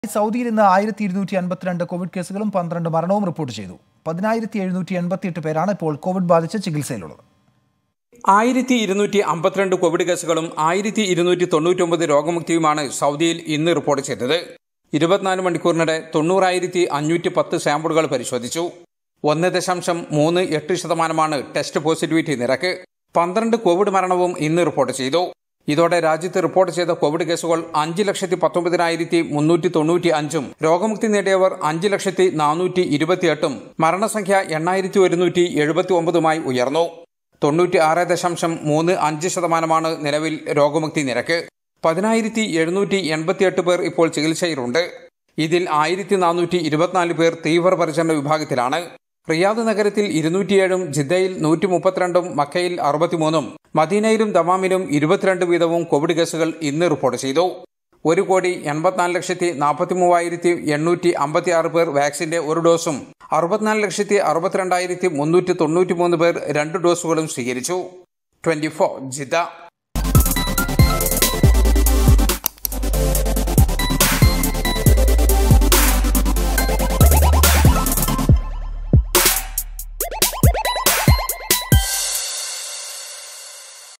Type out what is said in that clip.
സൗദിയിൽ ഇന്ന് ആയിരത്തി ഇരുന്നൂറ്റി അൻപത്തിരണ്ട് കോവിഡ് കേസുകളും പന്ത്രണ്ട് മരണവും റിപ്പോർട്ട് ചെയ്തു പതിനായിരത്തി എഴുന്നൂറ്റി എൺപത്തിയെട്ട് പേരാണ് ഇപ്പോൾ കോവിഡ് ബാധിച്ച് ചികിത്സയിലുള്ളത് ആയിരത്തി ഇരുന്നൂറ്റി അമ്പത്തിരണ്ട് കോവിഡ് കേസുകളും ആയിരത്തി ഇരുന്നൂറ്റി തൊണ്ണൂറ്റൊമ്പത് രോഗമുക്തിയുമാണ് സൗദിയിൽ ഇന്ന് റിപ്പോർട്ട് ചെയ്തത് ഇരുപത്തിനാല് മണിക്കൂറിനിടെ തൊണ്ണൂറായിരത്തി അഞ്ഞൂറ്റി പത്ത് സാമ്പിളുകൾ പരിശോധിച്ചു ഒന്ന് ദശാംശം മൂന്ന് എട്ട് ശതമാനമാണ് ടെസ്റ്റ് പോസിറ്റിവിറ്റി നിരക്ക് പന്ത്രണ്ട് കോവിഡ് മരണവും ഇന്ന് റിപ്പോർട്ട് ചെയ്തു ഇതോടെ രാജ്യത്ത് റിപ്പോർട്ട് ചെയ്ത കോവിഡ് കേസുകൾ അഞ്ച് ലക്ഷത്തി പത്തൊമ്പതിനായിരത്തി മുന്നൂറ്റി തൊണ്ണൂറ്റി അഞ്ചും രോഗമുക്തി നേടിയവർ അഞ്ച് ലക്ഷത്തി നാനൂറ്റി ഇരുപത്തിയെട്ടും മരണസംഖ്യ എണ്ണായിരത്തി ഒരുന്നൂറ്റി എഴുപത്തി ഒമ്പതുമായി ഉയർന്നു തൊണ്ണൂറ്റി ആറ് ദശാംശം മൂന്ന് അഞ്ച് ശതമാനമാണ് നിലവിൽ രോഗമുക്തി നിരക്ക് പതിനായിരത്തി എഴുന്നൂറ്റി എൺപത്തിയെട്ട് പേർ ഇപ്പോൾ ചികിത്സയിലുണ്ട് ഇതിൽ ആയിരത്തി നാനൂറ്റി ഇരുപത്തിനാല് പേർ തീവ്രപരിചരണ വിഭാഗത്തിലാണ് റിയാദ് നഗരത്തിൽ ഇരുന്നൂറ്റിയേഴും ജിദ്ദയിൽ നൂറ്റി മുപ്പത്തിരണ്ടും മക്കയിൽ അറുപത്തിമൂന്നും മദീനയിലും ദമാമിലും ഇരുപത്തിരണ്ട് വീതവും കോവിഡ് കേസുകൾ ഇന്ന് റിപ്പോർട്ട് ചെയ്തു ഒരു കോടി എൺപത്തിനാല് ലക്ഷത്തി നാൽപ്പത്തി മൂവായിരത്തി എണ്ണൂറ്റി അമ്പത്തി ആറ് പേർ വാക്സിന്റെ ഒരു ഡോസും അറുപത്തിനാല് ലക്ഷത്തി അറുപത്തിരണ്ടായിരത്തി മുന്നൂറ്റി തൊണ്ണൂറ്റി മൂന്ന് പേർ രണ്ട് ഡോസുകളും സ്വീകരിച്ചു ട്വന്റി ഫോർ ജിദ്ദ